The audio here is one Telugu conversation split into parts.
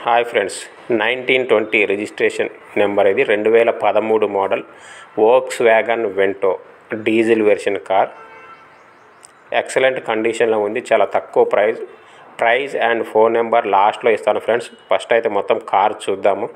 hi friends nineteen twenty registration number ఇది రెండు వేల పదమూడు model Volkswagen Vento diesel version car excellent కండిషన్లో ఉంది చాలా తక్కువ price price and phone number లాస్ట్లో ఇస్తాను ఫ్రెండ్స్ ఫస్ట్ అయితే మొత్తం కార్ చూద్దాము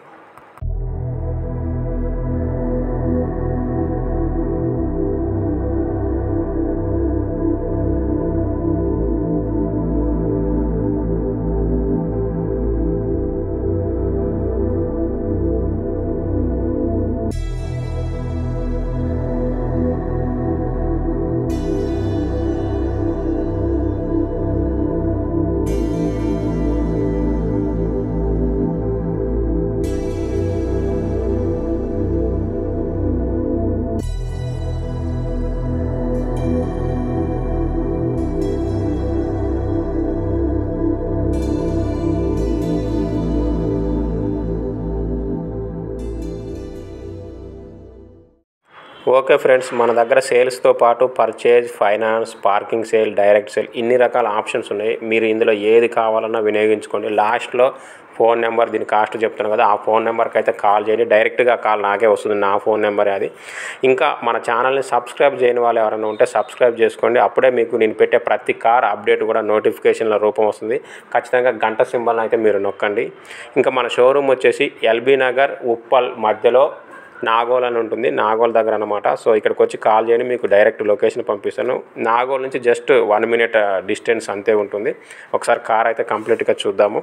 ఓకే ఫ్రెండ్స్ మన దగ్గర సేల్స్తో పాటు purchase finance parking sale direct sale ఇన్ని రకాల ఆప్షన్స్ ఉన్నాయి మీరు ఇందులో ఏది కావాలన్నా వినియోగించుకోండి లాస్ట్లో ఫోన్ నెంబర్ దీని కాస్ట్ చెప్తాను కదా ఆ ఫోన్ నెంబర్కి అయితే కాల్ చేయండి డైరెక్ట్గా కాల్ నాకే వస్తుంది నా ఫోన్ నెంబరే అది ఇంకా మన ఛానల్ని సబ్స్క్రైబ్ చేయని వాళ్ళు ఎవరైనా ఉంటే సబ్స్క్రైబ్ చేసుకోండి అప్పుడే మీకు నేను పెట్టే ప్రతి కార్ అప్డేట్ కూడా నోటిఫికేషన్ల రూపం వస్తుంది ఖచ్చితంగా గంట సింబల్ని అయితే మీరు నొక్కండి ఇంకా మన షోరూమ్ వచ్చేసి ఎల్బీ నగర్ ఉప్పల్ మధ్యలో నాగోల్ అని ఉంటుంది నాగోల్ దగ్గర అనమాట సో ఇక్కడికి వచ్చి కాల్ చేయండి మీకు డైరెక్ట్ లొకేషన్ పంపిస్తాను నాగోల్ నుంచి జస్ట్ వన్ మినిట్ డిస్టెన్స్ అంతే ఉంటుంది ఒకసారి కార్ అయితే కంప్లీట్గా చూద్దాము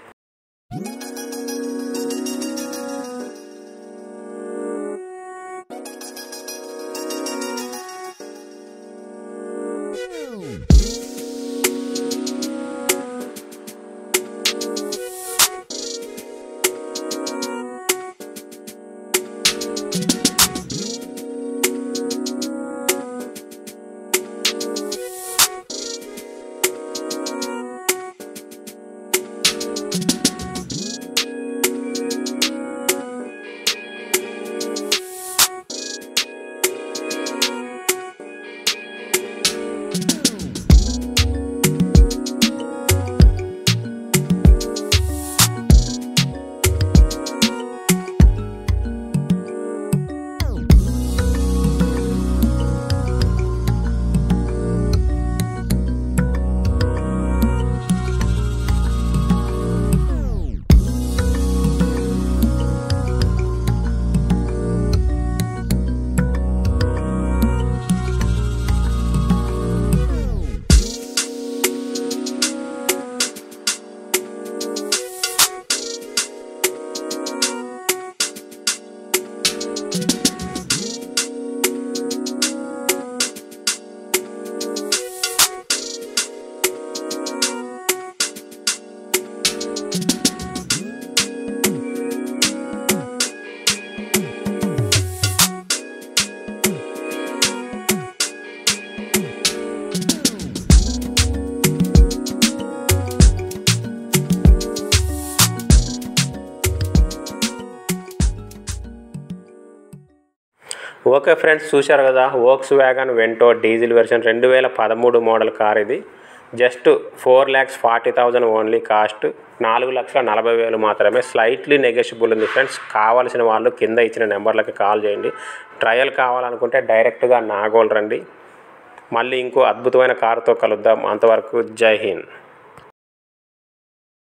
ఓకే ఫ్రెండ్స్ చూశారు కదా Volkswagen Vento diesel version రెండు వేల పదమూడు మోడల్ కార్ ఇది just four lakhs forty thousand only cost నాలుగు లక్షల నలభై వేలు మాత్రమే స్లైట్లీ నెగోషియబుల్ ఉంది ఫ్రెండ్స్ కావాల్సిన వాళ్ళు కింద ఇచ్చిన నెంబర్లకి కాల్ చేయండి ట్రయల్ కావాలనుకుంటే డైరెక్ట్గా నాగోల్ రండి మళ్ళీ ఇంకో అద్భుతమైన కారుతో కలుద్దాం అంతవరకు జై హింద్